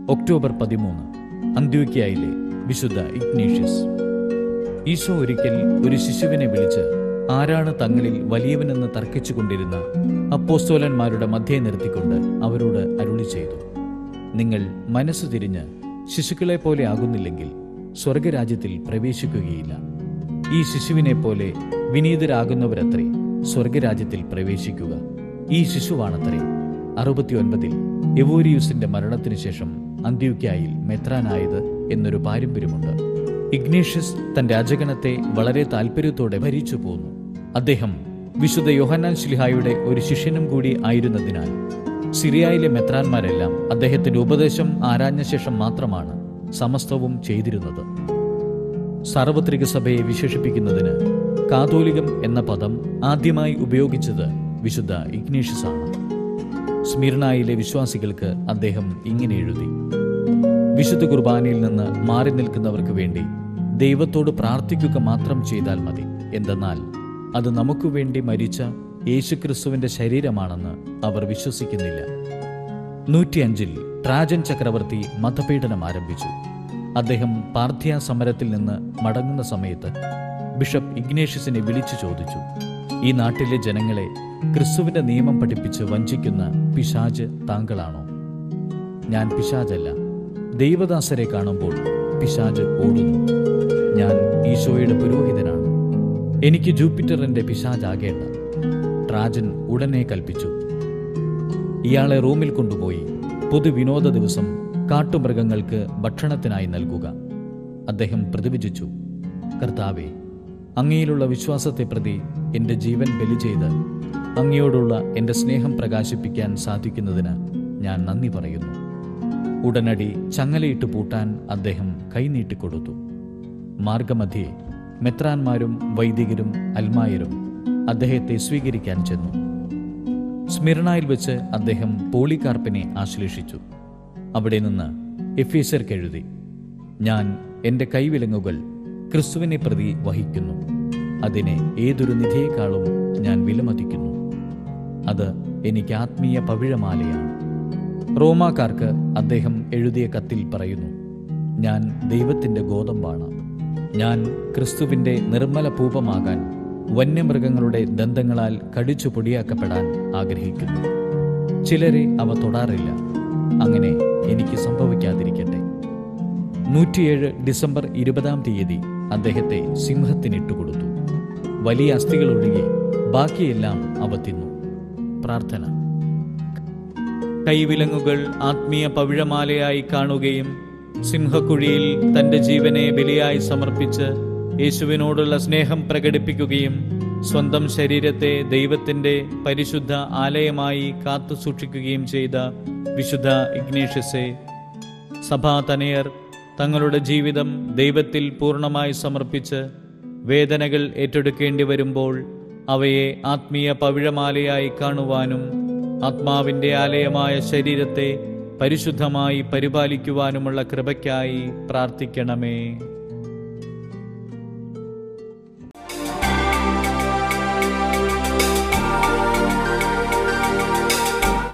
October പതിമൂന്ന് അന്ത്യോക്യയിലെ വിശുദ്ധ Ignatius Isho ഒരിക്കൽ ഒരു ശിശുവിനെ വിളിച്ച് ആരാണ് തങ്ങളിൽ വലിയവനെന്ന് തർക്കിച്ചുകൊണ്ടിരുന്ന അപ്പോസ്തോലന്മാരുടെ മധ്യേ നിർത്തിക്കൊണ്ട് അവരോട് അരുളി ചെയ്തു നിങ്ങൾ മനസ്സു തിരിഞ്ഞ് ശിശുക്കളെ പോലെ ആകുന്നില്ലെങ്കിൽ സ്വർഗരാജ്യത്തിൽ പ്രവേശിക്കുകയില്ല ഈ ശിശുവിനെ പോലെ വിനീതരാകുന്നവരത്രേ സ്വർഗരാജ്യത്തിൽ പ്രവേശിക്കുക ഈ ശിശുവാണത്രേ അറുപത്തിയൊൻപതിൽ എവോരിയൂസിന്റെ മരണത്തിന് ശേഷം അന്ത്യോക്യായിൽ മെത്രാനായത് എന്നൊരു പാരമ്പര്യമുണ്ട് ഇഗ്നേഷ്യസ് തന്റെ അജഗണത്തെ വളരെ താല്പര്യത്തോടെ ഭരിച്ചു പോന്നു അദ്ദേഹം വിശുദ്ധ യോഹന്നാൻ ശിലിഹായുടെ ഒരു ശിഷ്യനും കൂടി ആയിരുന്നതിനാൽ സിറിയയിലെ മെത്രാന്മാരെല്ലാം അദ്ദേഹത്തിന്റെ ഉപദേശം ആരാഞ്ഞ ശേഷം മാത്രമാണ് സമസ്തവും ചെയ്തിരുന്നത് സാർവത്രിക സഭയെ വിശേഷിപ്പിക്കുന്നതിന് കാതോലികം എന്ന പദം ആദ്യമായി ഉപയോഗിച്ചത് വിശുദ്ധ ഇഗ്നേഷ്യസ് ആണ് സ്മിർണായിലെ വിശ്വാസികൾക്ക് അദ്ദേഹം ഇങ്ങനെ എഴുതി വിശുദ്ധ കുർബാനയിൽ നിന്ന് മാറി നിൽക്കുന്നവർക്ക് വേണ്ടി ദൈവത്തോട് പ്രാർത്ഥിക്കുക മാത്രം ചെയ്താൽ മതി എന്തെന്നാൽ അത് നമുക്ക് വേണ്ടി മരിച്ച യേശുക്രിസ്തുവിന്റെ ശരീരമാണെന്ന് അവർ വിശ്വസിക്കുന്നില്ല നൂറ്റിയഞ്ചിൽ ട്രാജൻ ചക്രവർത്തി മതപീഡനം ആരംഭിച്ചു അദ്ദേഹം പാർത്ഥിയ സമരത്തിൽ നിന്ന് മടങ്ങുന്ന സമയത്ത് ബിഷപ്പ് ഇഗ്നേഷ്യസിനെ വിളിച്ചു ചോദിച്ചു ഈ നാട്ടിലെ ജനങ്ങളെ ക്രിസ്തുവിന്റെ നിയമം പഠിപ്പിച്ച് വഞ്ചിക്കുന്ന പിശാജ് താങ്കളാണോ ഞാൻ പിശാജല്ല ദൈവദാസരെ കാണുമ്പോൾ പിശാജ് ഓടുന്നു ഞാൻ ഈശോയുടെ പുരോഹിതനാണ് എനിക്ക് ജൂപ്പിറ്ററിന്റെ പിശാജാകേണ്ട ട്രാജൻ ഉടനെ കൽപ്പിച്ചു ഇയാളെ റൂമിൽ കൊണ്ടുപോയി പൊതുവിനോദ ദിവസം കാട്ടുമൃഗങ്ങൾക്ക് ഭക്ഷണത്തിനായി നൽകുക അദ്ദേഹം പ്രതിവിജിച്ചു കർത്താവെ അങ്ങയിലുള്ള വിശ്വാസത്തെ പ്രതി എൻ്റെ ജീവൻ ബലി ചെയ്ത് അങ്ങയോടുള്ള എൻ്റെ സ്നേഹം പ്രകാശിപ്പിക്കാൻ സാധിക്കുന്നതിന് ഞാൻ നന്ദി പറയുന്നു ഉടനടി ചങ്ങലയിട്ട് പൂട്ടാൻ അദ്ദേഹം കൈനീട്ടിക്കൊടുത്തു മാർഗമധ്യേ മെത്രാന്മാരും വൈദികരും അൽമായരും അദ്ദേഹത്തെ സ്വീകരിക്കാൻ ചെന്നു സ്മിർണായിൽ വെച്ച് അദ്ദേഹം പോളികാർപ്പിനെ ആശ്ലേഷിച്ചു അവിടെ നിന്ന് എഫീസർക്ക് എഴുതി ഞാൻ എൻ്റെ കൈവിലങ്ങുകൾ ക്രിസ്തുവിനെ പ്രതി വഹിക്കുന്നു അതിനെ ഏതൊരു നിധിയേക്കാളും ഞാൻ വിലമതിക്കുന്നു അത് എനിക്ക് ആത്മീയ പവിഴമാലയാണ് റോമാക്കാർക്ക് അദ്ദേഹം എഴുതിയ കത്തിൽ പറയുന്നു ഞാൻ ദൈവത്തിൻ്റെ ഗോതമ്പാണ് ഞാൻ ക്രിസ്തുവിൻ്റെ നിർമ്മല പൂപമാകാൻ വന്യമൃഗങ്ങളുടെ ദന്തങ്ങളാൽ കടിച്ചു പൊടിയാക്കപ്പെടാൻ ആഗ്രഹിക്കുന്നു ചിലരെ അവ തൊടാറില്ല അങ്ങനെ എനിക്ക് സംഭവിക്കാതിരിക്കട്ടെ നൂറ്റിയേഴ് ഡിസംബർ ഇരുപതാം തീയതി അദ്ദേഹത്തെ സിംഹത്തിനിട്ടുകൊടുത്തു വലിയ അസ്ഥികൾ ഒഴികെ ബാക്കിയെല്ലാം അവ തിന്നു പ്രാർത്ഥന കൈവിലങ്ങുകൾ ആത്മീയ പവിഴമാലയായി കാണുകയും സിംഹക്കുഴിയിൽ തന്റെ ജീവനെ ബലിയായി സമർപ്പിച്ച് യേശുവിനോടുള്ള സ്നേഹം പ്രകടിപ്പിക്കുകയും സ്വന്തം ശരീരത്തെ ദൈവത്തിന്റെ പരിശുദ്ധ ആലയമായി കാത്തു സൂക്ഷിക്കുകയും ചെയ്ത വിശുദ്ധ ഇഗ്നേഷ്യസെ സഭാ തനയർ തങ്ങളുടെ ജീവിതം ദൈവത്തിൽ പൂർണ്ണമായി സമർപ്പിച്ച് വേദനകൾ ഏറ്റെടുക്കേണ്ടി വരുമ്പോൾ അവയെ ആത്മീയ പവിഴമാലയായി കാണുവാനും ആത്മാവിന്റെ ആലയമായ ശരീരത്തെ പരിശുദ്ധമായി പരിപാലിക്കുവാനുമുള്ള കൃപയ്ക്കായി പ്രാർത്ഥിക്കണമേ